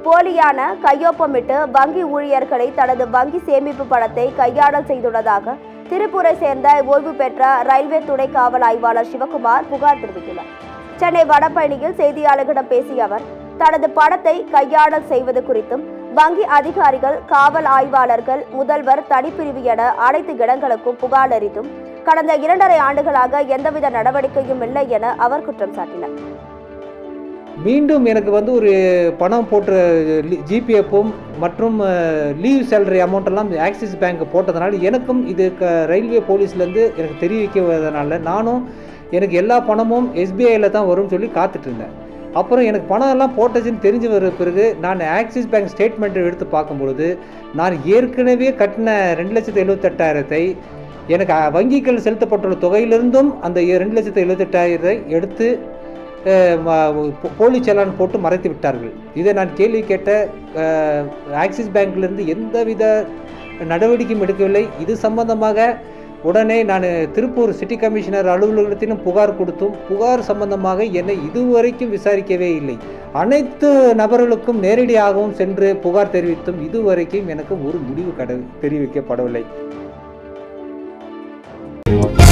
போலியான கையொப்பமிட்டு வங்கி ஊழியர்களை தனது வங்கி சேமிப்பு பணத்தை கையாடல் செய்துள்ளதாக திருப்பூரை சேர்ந்த ஓய்வு பெற்ற ரயில்வே துணை காவல் ஆய்வாளர் சிவகுமார் புகார் தெரிவித்துள்ளார் சென்னை வடபழனியில் செய்தியாளர்களிடம் பேசிய அவர் தனது பணத்தை கையாடல் செய்வது குறித்தும் வங்கி அதிகாரிகள் காவல் ஆய்வாளர்கள் முதல்வர் தனிப்பிரிவு என அனைத்து இடங்களுக்கும் புகார் அளித்தும் கடந்த இரண்டரை ஆண்டுகளாக எந்தவித நடவடிக்கையும் இல்லை என அவர் குற்றம் சாட்டினார் மீண்டும் எனக்கு வந்து ஒரு பணம் போட்டு ஜிபிஎஃப்பும் மற்றும் லீவ் சேலரி அமௌண்ட் எல்லாம் ஆக்சிஸ் பேங்க் போட்டதுனால எனக்கும் இது க ரயில்வே போலீஸ்லேருந்து எனக்கு தெரிவிக்கிறதுனால நானும் எனக்கு எல்லா பணமும் எஸ்பிஐயில் தான் வரும்னு சொல்லி காத்துட்டு இருந்தேன் அப்புறம் எனக்கு பணம் எல்லாம் போட்டதுன்னு தெரிஞ்சு வர பிறகு நான் ஆக்சிஸ் பேங்க் ஸ்டேட்மெண்ட் எடுத்து பார்க்கும் பொழுது நான் ஏற்கனவே கட்டின ரெண்டு லட்சத்து எழுபத்தெட்டாயிரத்தை எனக்கு அ, வங்கிகள் செலுத்தப்பட்டுள்ள தொகையிலிருந்தும் அந்த எ- ரெண்டு லட்சத்து எழுபத்தெட்டாயிரத்தை எடுத்து அஹ், ம- போ- போலி செலான் போட்டு மறைத்து விட்டார்கள் இதை நான் கேள்வி கேட்ட அஹ், ஆக்சிஸ் பேங்க்லேருந்து எந்தவித நடவடிக்கையும் எடுக்கவில்லை இது சம்பந்தமாக உடனே நான் திருப்பூர் சிட்டி கமிஷனர் அலுவலகத்திலும் புகார் கொடுத்தும் புகார் சம்பந்தமாக என்னை இதுவரைக்கும் விசாரிக்கவே இல்லை அனைத்து நபர்களுக்கும் நேரடியாகவும் சென்று புகார் தெரிவித்தும் இதுவரைக்கும் எனக்கு ஒரு முடிவு கட தெரிவிக்கப்படவில்லை